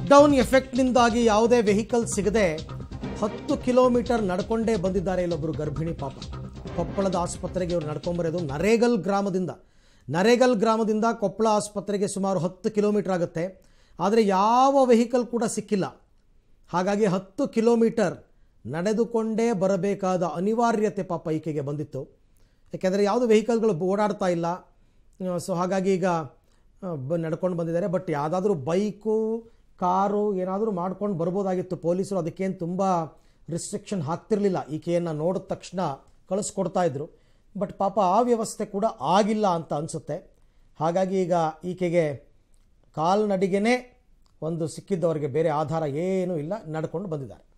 lockdown ಎಫೆಕ್ಟ್ನಿಂದಾಗಿ ಯಾವುದೇ vehicle ಸಿಗದೆ ಹತ್ತು ಕಿಲೋಮೀಟರ್ ನಡ್ಕೊಂಡೇ ಬಂದಿದ್ದಾರೆ ಇಲ್ಲೊಬ್ಬರು ಗರ್ಭಿಣಿ ಪಾಪ ಕೊಪ್ಪಳದ ಆಸ್ಪತ್ರೆಗೆ ಇವರು ನಡ್ಕೊಂಬರೋದು ನರೇಗಲ್ ಗ್ರಾಮದಿಂದ ನರೇಗಲ್ ಗ್ರಾಮದಿಂದ ಕೊಪ್ಪಳ ಆಸ್ಪತ್ರೆಗೆ ಸುಮಾರು ಹತ್ತು ಕಿಲೋಮೀಟರ್ ಆಗುತ್ತೆ ಆದರೆ ಯಾವ ವೆಹಿಕಲ್ ಕೂಡ ಸಿಕ್ಕಿಲ್ಲ ಹಾಗಾಗಿ ಹತ್ತು ಕಿಲೋಮೀಟರ್ ನಡೆದುಕೊಂಡೇ ಬರಬೇಕಾದ ಅನಿವಾರ್ಯತೆ ಪಾಪ ಈಕೆಗೆ ಬಂದಿತ್ತು ಯಾಕೆಂದರೆ ಯಾವುದು ವೆಹಿಕಲ್ಗಳು ಓಡಾಡ್ತಾ ಇಲ್ಲ ಸೊ ಹಾಗಾಗಿ ಈಗ ಆ, ಬ ನಡ್ಕೊಂಡು ಬಂದಿದ್ದಾರೆ ಬಟ್ ಯಾವುದಾದ್ರೂ ಬೈಕು ಕಾರು ಏನಾದರೂ ಮಾಡ್ಕೊಂಡು ಬರ್ಬೋದಾಗಿತ್ತು ಪೊಲೀಸರು ಅದಕ್ಕೇನು ತುಂಬ ರಿಸ್ಟ್ರಿಕ್ಷನ್ ಹಾಕ್ತಿರ್ಲಿಲ್ಲ ಈಕೆಯನ್ನು ನೋಡಿದ ತಕ್ಷಣ ಕಳಿಸ್ಕೊಡ್ತಾ ಇದ್ರು ಬಟ್ ಪಾಪ ಆ ವ್ಯವಸ್ಥೆ ಕೂಡ ಆಗಿಲ್ಲ ಅಂತ ಅನಿಸುತ್ತೆ ಹಾಗಾಗಿ ಈಗ ಈಕೆಗೆ ಕಾಲ್ನಡಿಗೆನೇ ಒಂದು ಸಿಕ್ಕಿದ್ದವರಿಗೆ ಬೇರೆ ಆಧಾರ ಏನೂ ಇಲ್ಲ ನಡ್ಕೊಂಡು ಬಂದಿದ್ದಾರೆ